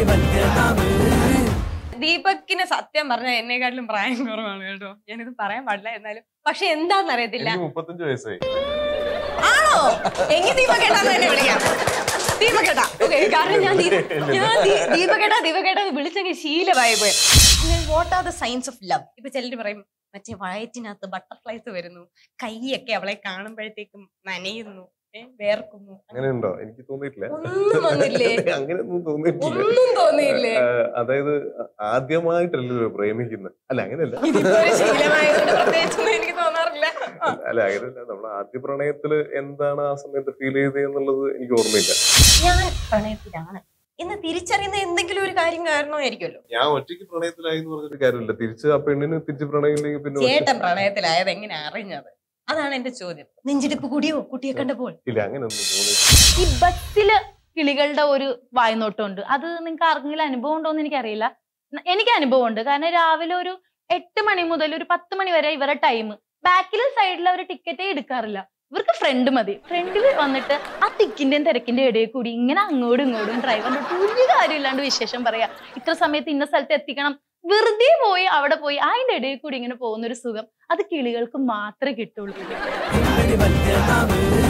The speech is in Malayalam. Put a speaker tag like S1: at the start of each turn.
S1: ദീപക്കിന് സത്യം പറഞ്ഞ എന്നെക്കാട്ടിലും പ്രായം കുറവാണ് കേട്ടോ ഞാനിത് പറയാൻ പാടില്ല എന്നാലും പക്ഷെ എന്താന്ന് അറിയത്തില്ല
S2: എനിക്ക് മുപ്പത്തഞ്ച് വയസ്സായി
S1: ആണോ എങ്കിൽ ദീപകേട്ടാന്ന് തന്നെ വിളിക്കാം ദീപകേട്ട ഓക്കെ കാരണം ഞാൻ ദീപ- ഞാൻ ദീ- ദീപകേട്ട ദീപകേട്ട വിളിച്ചെങ്കിൽ ശീലമായി പോയി what are the science of love ഇപ്പൊ ചിലര് പറയും മറ്റേ വയറ്റിനകത്ത് ബട്ടർഫ്ലൈസ് വരുന്നു കൈയൊക്കെ അവളെ കാണുമ്പോഴത്തേക്കും നനയുന്നു ഏ, വേർക്കുന്നു
S2: അങ്ങനെ ഉണ്ടോ എനിക്ക് തോന്നിയിട്ടില്ല
S1: ഒന്നും വന്നില്ലേ
S2: അങ്ങനെയൊന്നും തോന്നിയിട്ടില്ല
S1: ഒന്നും തോന്നിയില്ലേ
S2: ആ, അതായത് ആദ്യമായിട്ടല്ലല്ലോ പ്രേമിക്കുന്നത് അല്ല അങ്ങനെയല്ല
S1: ഇതിപ്പോ ഒരു ശീലമായതുകൊണ്ട് പ്രത്യേകിച്ചൊന്നും എനിക്ക് തോന്നാറില്ല ആ.
S2: അല്ല അങ്ങനെയല്ല നമ്മൾ ആദ്യ പ്രണയത്തില് എന്താണ് ആ സമയത്ത് ഫീൽ ചെയ്തത് എന്നുള്ളത് എനിക്ക് ഓർമ്മയില്ല
S1: ഞാൻ പ്രണയത്തിലാണ് എന്ന് തിരിച്ചറിയുന്ന എന്തെങ്കിലും ഒരു കാര്യം കാരണമായിരിക്കുമല്ലോ
S2: ഞാൻ ഒറ്റയ്ക്ക് പ്രണയത്തിലായി എന്ന് പറഞ്ഞിട്ട് കാര്യമില്ല തിരിച്ച് ആ പെണ്ണിന് തിരിച്ച് പ്രണയമില്ലെങ്കിൽ പിന്നെ ഒറ്റ-
S1: ചേട്ടൻ പ്രണയത്തിലായത് എങ്ങനെ അറിഞ്ഞത് അതാണ് എന്റെ ചോദ്യം നെഞ്ചിടിപ്പ് കൂടിയോ കുട്ടിയെ കണ്ടപ്പോൾ
S2: ഇല്ല അങ്ങനെയൊന്നും തോന്നിയിട്ടില്ല
S3: ഈ ബസ്സില് കിളികളുടെ ഒരു വായ്നോട്ടമുണ്ട് അത് നിങ്ങൾക്ക് ആർക്കെങ്കിലും അനുഭവം ഉണ്ടോ എന്ന് എനിക്കറിയില്ല ന- എനിക്ക് അനുഭവം ഉണ്ട് കാരണം രാവിലെ ഒരു എട്ട് മണി മുതൽ ഒരു പത്ത് മണി വരെ ഇവരുടെ ടൈം ബാക്കിലെ സൈഡിൽ അവർ ടിക്കറ്റേ എടുക്കാറില്ല ഇവർക്ക് ഫ്രണ്ട് മതി ഫ്രണ്ടിൽ വന്നിട്ട് ആ തിക്കിന്റെയും തിരക്കിന്റെ ഇടയിൽ കൂടി ഇങ്ങനെ അങ്ങോട്ടും ഇങ്ങോട്ടും ഡ്രൈവറിന്റെ ഒരു കാര്യമില്ലാണ്ട് വിശേഷം പറയാ ഇത്ര സമയത്ത് ഇന്ന സ്ഥലത്ത് എത്തിക്കണം വെറുതെ പോയി അവിടെ പോയി അതിന്റെ ഇടയിൽ കൂടി ഇങ്ങനെ പോകുന്ന ഒരു സുഖം അത് കിളികൾക്ക് മാത്രമേ കിട്ടുള്ളൂ